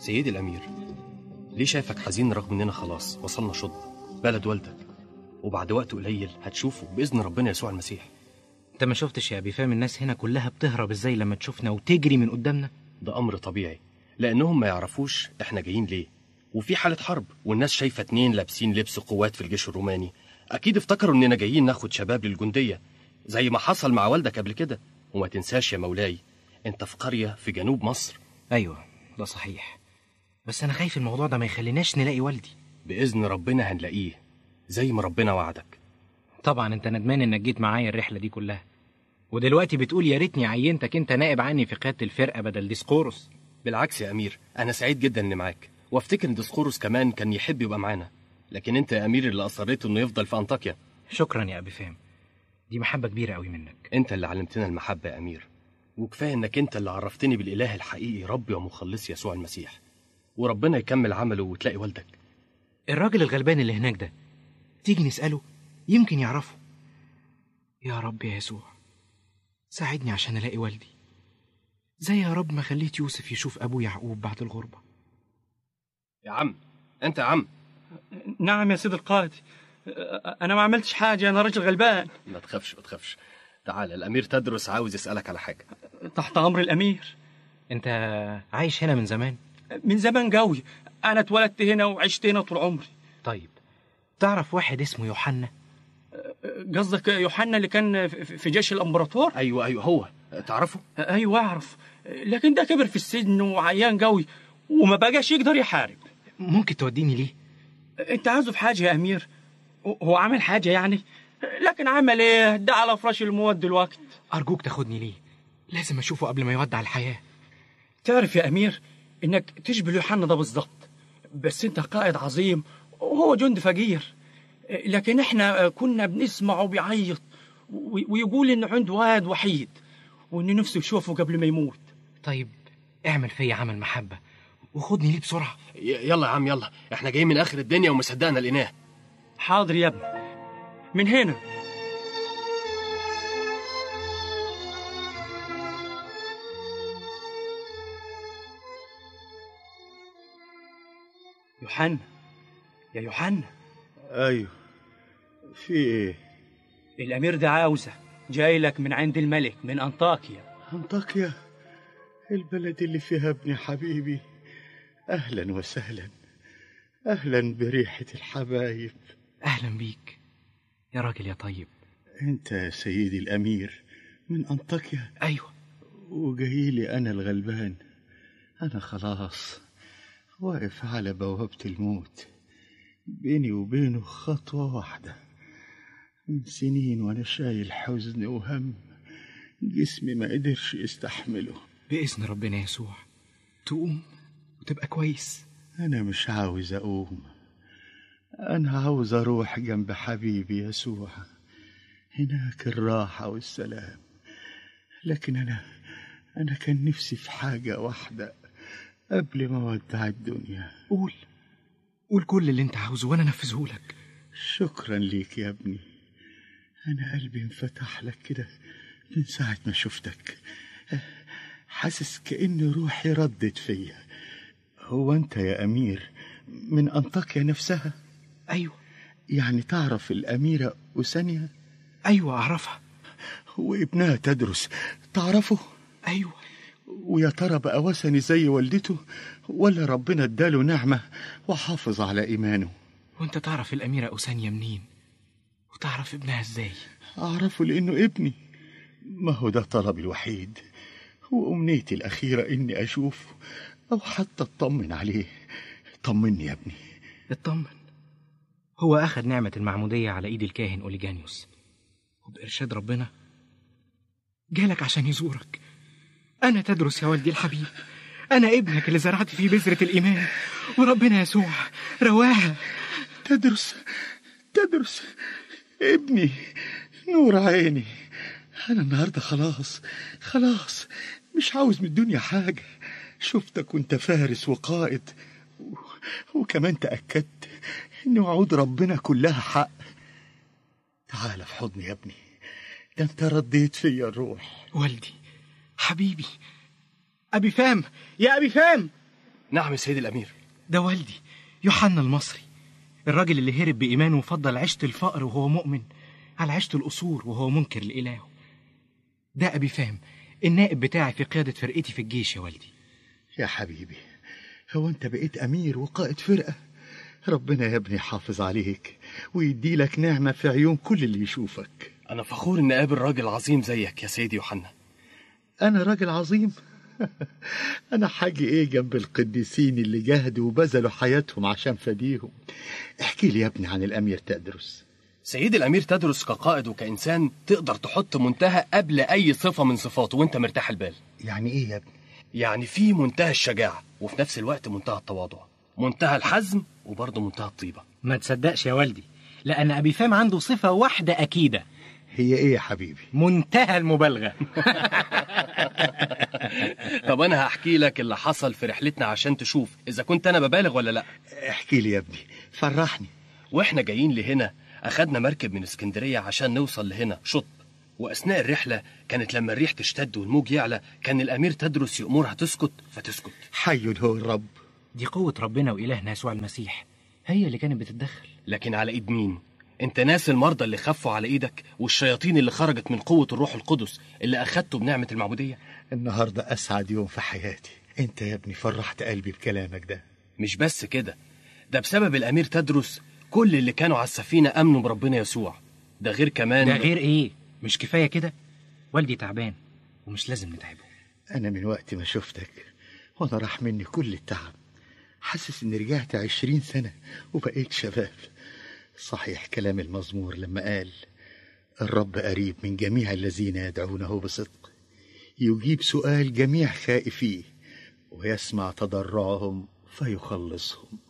سيدي الأمير ليه شايفك حزين رغم إننا خلاص وصلنا شط بلد والدك وبعد وقت قليل هتشوفه بإذن ربنا يسوع المسيح انت ما شفتش يا ابي فاهم الناس هنا كلها بتهرب ازاي لما تشوفنا وتجري من قدامنا ده أمر طبيعي لأنهم ما يعرفوش إحنا جايين ليه وفي حالة حرب والناس شايفة اتنين لابسين لبس قوات في الجيش الروماني أكيد افتكروا إننا جايين ناخد شباب للجندية زي ما حصل مع والدك قبل كده وما تنساش يا مولاي أنت في قرية في جنوب مصر ايوه ده صحيح بس انا خايف الموضوع ده ما يخليناش نلاقي والدي بإذن ربنا هنلاقيه زي ما ربنا وعدك طبعا انت ندمان انك جيت معايا الرحله دي كلها ودلوقتي بتقول يا ريتني عينتك انت نائب عني في قياده الفرقه بدل ديسقورس بالعكس يا أمير أنا سعيد جدا إني معاك وافتكر إن ديسقورس كمان كان يحب يبقى معانا لكن أنت يا أمير اللي أصريت إنه يفضل في أنطاكيا شكرا يا ابي فاهم دي محبه كبيره قوي منك أنت اللي علمتنا المحبة يا أمير وكفاية إنك أنت اللي عرفتني بالإله الحقيقي ربي ومخلصي يسوع المسيح وربنا يكمل عمله وتلاقي والدك الراجل الغلبان اللي هناك ده تيجي نساله يمكن يعرفه يا رب يا يسوع ساعدني عشان الاقي والدي زي يا رب ما خليت يوسف يشوف ابوه يعقوب بعد الغربه يا عم أنت يا عم نعم يا سيد القائد أنا ما عملتش حاجة أنا راجل غلبان ما تخافش ما تخافش تعال الأمير تدرس عاوز يسألك على حاجة تحت أمر الأمير انت عايش هنا من زمان من زمان قوي أنا اتولدت هنا وعشت هنا طول عمري طيب تعرف واحد اسمه يوحنا قصدك يوحنا اللي كان في في جيش الإمبراطور أيوه أيوه هو تعرفه أيوة أعرف لكن ده كبر في السجن وعيان قوي وما بقاش يقدر يحارب ممكن توديني ليه أنت عاوزه في حاجة يا أمير هو عمل حاجة يعني لكن عمل إيه ده على فراش الموت دلوقتي ارجوك تاخدني ليه لازم اشوفه قبل ما يودع الحياه تعرف يا أمير إنك تشبه يوحنا ده بالظبط بس أنت قائد عظيم وهو جندي فقير لكن إحنا كنا بنسمعه بيعيط و- ويقول إنه عنده واد وحيد وإن نفسه يشوفه قبل ما يموت طيب اعمل فيا عمل محبه وخدني ليه بسرعه ي- يلا يا عم يلا احنا جايين من آخر الدنيا وما صدقنا لقيناه حاضر يا ابني من هنا يوحنا يا يوحنا ايوه في ايه الامير ده عاوزه جاي لك من عند الملك من انطاكيا انطاكيا البلد اللي فيها ابني حبيبي اهلا وسهلا اهلا بريحه الحبايب اهلا بيك يا راجل يا طيب انت يا سيدي الامير من انطاكيا ايوه وجاي لي انا الغلبان انا خلاص واقف على بوابه الموت بيني وبينه خطوه واحده من سنين وانا شايل حزن وهم جسمي ما قدرش يستحمله باذن ربنا يسوع تقوم وتبقى كويس أنا مش عاوز أقوم أنا عاوز أروح جنب حبيبي يسوع هناك الراحة والسلام لكن أنا أنا كان نفسي في حاجة واحدة قبل ما أودع الدنيا قول قول كل اللي انت عاوزه وانا انفذه لك شكرا ليك يا ابني أنا قلبي انفتح لك كده من ساعة ما شفتك حاسس كأن روحي ردت فيا هو أنت يا أمير من أنطاكيا نفسها ايوه يعني تعرف الأميرة أسانيا ايوه اعرفها وابنها تدرس تعرفه ايوه ويا ترى بقى وثني زي والدته ولا ربنا اداله نعمة وحافظ على إيمانه وانت تعرف الاميره اسانيا منين وتعرف ابنها ازاي أعرفه لأنه ابني ما هو ده طلبي الوحيد وأمنيتي الأخيرة إني أشوفه أو حتى أطمن عليه طمني يا ابني اطمن هو اخذ نعمه المعموديه على ايد الكاهن اوليجانيوس وبارشاد ربنا جالك عشان يزورك انا تدرس يا والدي الحبيب انا ابنك اللي زرعت فيه بذره الايمان وربنا يسوع رواها تدرس تدرس ابني نور عيني أنا النهاردة خلاص خلاص مش عاوز من الدنيا حاجة شفتك وانت فارس وقائد و... وكمان تأكدت إن وعود ربنا كلها حق تعال في حضني يا ابني ده انت رديت فيا الروح والدي حبيبي ابي فام يا ابي فام نعم يا سيدي الأمير ده والدي يوحنا المصري الراجل اللي هرب بإيمانه وفضل عيشة الفقر وهو مؤمن على عيشة القصور وهو منكر لإلهه ده أبي فهم النائب بتاعي في قيادة فرقتي في الجيش يا والدي يا حبيبي هو انت بقيت امير وقائد فرقه ربنا يا ابني يحافظ عليك ويدي لك نعمه في عيون كل اللي يشوفك أنا فخور إني أقابل راجل عظيم زيك يا سيدي يوحنا انا راجل عظيم انا حاجة ايه جنب القديسين اللي جاهدوا وبذلوا حياتهم عشان فديهم احكي لي يا ابني عن الامير تدرس سيدي الأمير تدرس كقائد وكإنسان تقدر تحط منتهى قبل أي صفة من صفاته وأنت مرتاح البال يعني ايه يا ابني يعني في منتهى الشجاعة وفي نفس الوقت منتهى التواضع منتهى الحزم وبرضه منتهى الطيبة ما تصدقش يا والدي لأن أبي فهم عنده صفة واحدة أكيدة هي ايه يا حبيبي منتهى المبالغة طب أنا هحكي لك اللي حصل في رحلتنا عشان تشوف إذا كنت أنا ببالغ ولا لأ احكي لي يا ابني فرحني واحنا جايين لهنا اخدنا مركب من اسكندريه عشان نوصل لهنا شط واثناء الرحله كانت لما الريح تشتد والموج يعلى كان الامير تدرس يامرها تسكت فتسكت حي هو الرب دي قوة ربنا وإلهنا يسوع المسيح هي اللي كانت بتتدخل لكن على ايد مين انت ناس المرضى اللي خفوا على ايدك والشياطين اللي خرجت من قوه الروح القدس اللي اخدته بنعمه المعموديه النهارده اسعد يوم في حياتي انت يا ابني فرحت قلبي بكلامك ده مش بس كده ده بسبب الامير تدرس كل اللي كانوا على السفينه امنوا بربنا يسوع ده غير كمان ده غير إيه مش كفاية كده والدي تعبان ومش لازم نتعبه أنا من وقت ما شفتك وأنا راح مني كل التعب حاسس إني رجعت عشرين سنة وبقيت شباب صحيح كلام المزمور لما قال الرب قريب من جميع الذين يدعونه بصدق يجيب سؤال جميع خائفيه ويسمع تضرعهم فيخلصهم